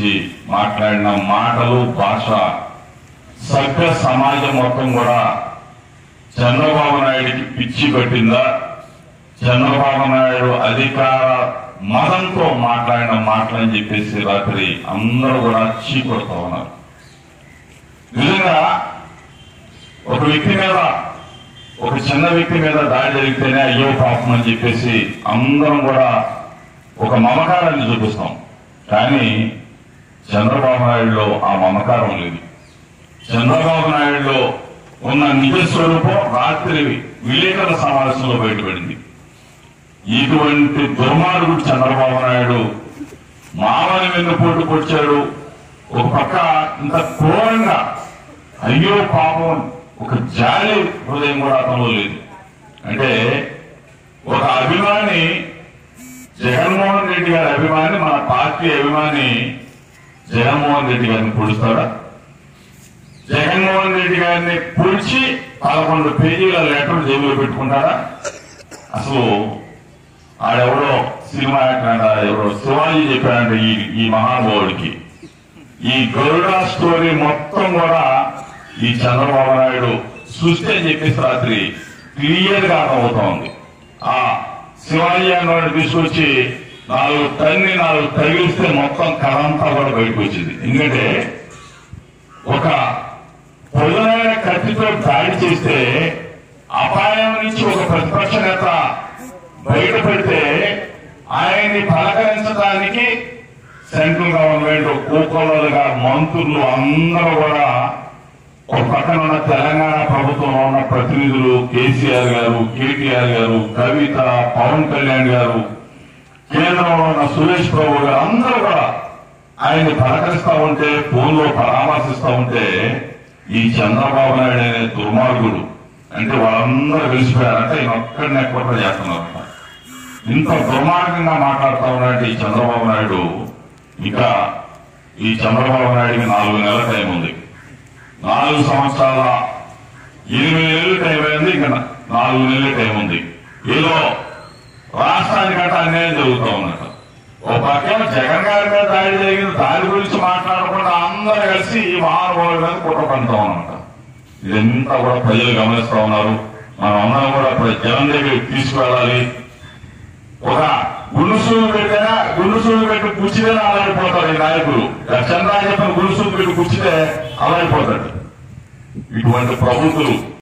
గురించి మాట్లాడిన మాటలు భాష సభ్య సమాజం మొత్తం కూడా చంద్రబాబు నాయుడికి పిచ్చి పట్టిందా చంద్రబాబు నాయుడు అధికార మతంతో మాట్లాడిన మాటలని చెప్పేసి రాత్రి అందరూ కూడా చీకొడుతూ ఉన్నారు నిజంగా ఒక వ్యక్తి మీద ఒక చిన్న వ్యక్తి మీద దాడి జరిగితేనే అయ్యో పాపం అని చెప్పేసి అందరం కూడా ఒక మమకారాన్ని చూపిస్తాం కానీ చంద్రబాబు నాయుడులో ఆ మమకారం లేదు చంద్రబాబు నాయుడులో ఉన్న నిజ స్వరూపం రాత్రి విలేకరుల సమావేశంలో బయటపడింది ఇటువంటి దుర్మార్గుడు చంద్రబాబు నాయుడు మామని వెన్నుపోటు పొడిచాడు ఒక పక్క ఇంత క్రూరంగా అయ్యో పాపం ఒక జాలి హృదయం కూడా అతనిలో లేదు అంటే ఒక అభిమాని జగన్మోహన్ రెడ్డి గారి అభిమాని మన పార్టీ అభిమాని జగన్మోహన్ రెడ్డి గారిని పొడుస్తాడా జగన్మోహన్ రెడ్డి గారిని పొడిచి పదకొండు పేజీల లెటర్ జేబులో పెట్టుకుంటారా అసలు ఆడెవడో సినిమా యాక్టర్ అంట, ఎవరో శివాజీ చెప్పాడంట ఈ ఈ మహానుభావుడికి ఈ గరుడ స్టోరీ మొత్తం కూడా ఈ చంద్రబాబు నాయుడు సృష్టి అని చెప్పేసి రాత్రి క్లియర్ గా అర్థమవుతోంది ఆ శివాజీ అన్నవాడిని తీసుకొచ్చి నాలుగు తన్ని నాలుగు తగిలిస్తే మొత్తం కథ అంతా కూడా బయటకు వచ్చింది ఎందుకంటే ఒక పొదునైన కత్తితో దాడి చేస్తే అపాయం నుంచి ఒక ప్రతిపక్ష నేత బయటపడితే ఆయన్ని పలకరించడానికి సెంట్రల్ గవర్నమెంట్ కూకోలుగా మంత్రులు అందరూ కూడా ఒక పక్కన ఉన్న తెలంగాణ ప్రభుత్వంలో ఉన్న ప్రతినిధులు కేసీఆర్ గారు కేటీఆర్ గారు కవిత పవన్ కళ్యాణ్ గారు కేంద్రంలో ఉన్న సురేష్ ప్రభు గారు అందరూ కూడా ఆయన్ని పలకరిస్తా ఉంటే ఫోన్ లో పరామర్శిస్తా ఉంటే ఈ చంద్రబాబు నాయుడు అనే దుర్మార్గుడు అంటే వాళ్ళందరూ కలిసిపోయారంటే ఈయన ఒక్కడిని ఎక్కువ చేస్తున్నారంట ఇంత దుర్మార్గంగా మాట్లాడుతా ఉన్నాడంటే ఈ చంద్రబాబు నాయుడు ఇంకా ఈ చంద్రబాబు నాయుడికి నాలుగు నెలల టైం ఉంది నాలుగు సంవత్సరాల ఎనిమిది నెలలు టైం అయింది ఇంకా నాలుగు నెలల టైం ఉంది ఏదో రాష్ట్రానికంటే అన్యాయం జరుగుతూ ఉన్నట్టు ఓ పక్కన జగన్ గారి మీద దాడి జరిగింది దాడి గురించి మాట్లాడకుండా అందరూ కలిసి ఈ మహానుభావుడి మీద కుట్ర పండుతా ఉన్నమాట ఇదంతా కూడా ప్రజలు గమనిస్తా ఉన్నారు మనం అందరం కూడా ఇప్పుడు జనం దగ్గరికి తీసుకువెళ్ళాలి ఒక గుండుసూలు పెట్టినా గుండుసూలు పెట్టి కూర్చితే అలాడిపోతారు ఈ నాయకులు చంద్రాజప్పని గుండుసూలు పెట్టి కూర్చితే అలాడిపోతాడు ఇటువంటి ప్రభుత్వం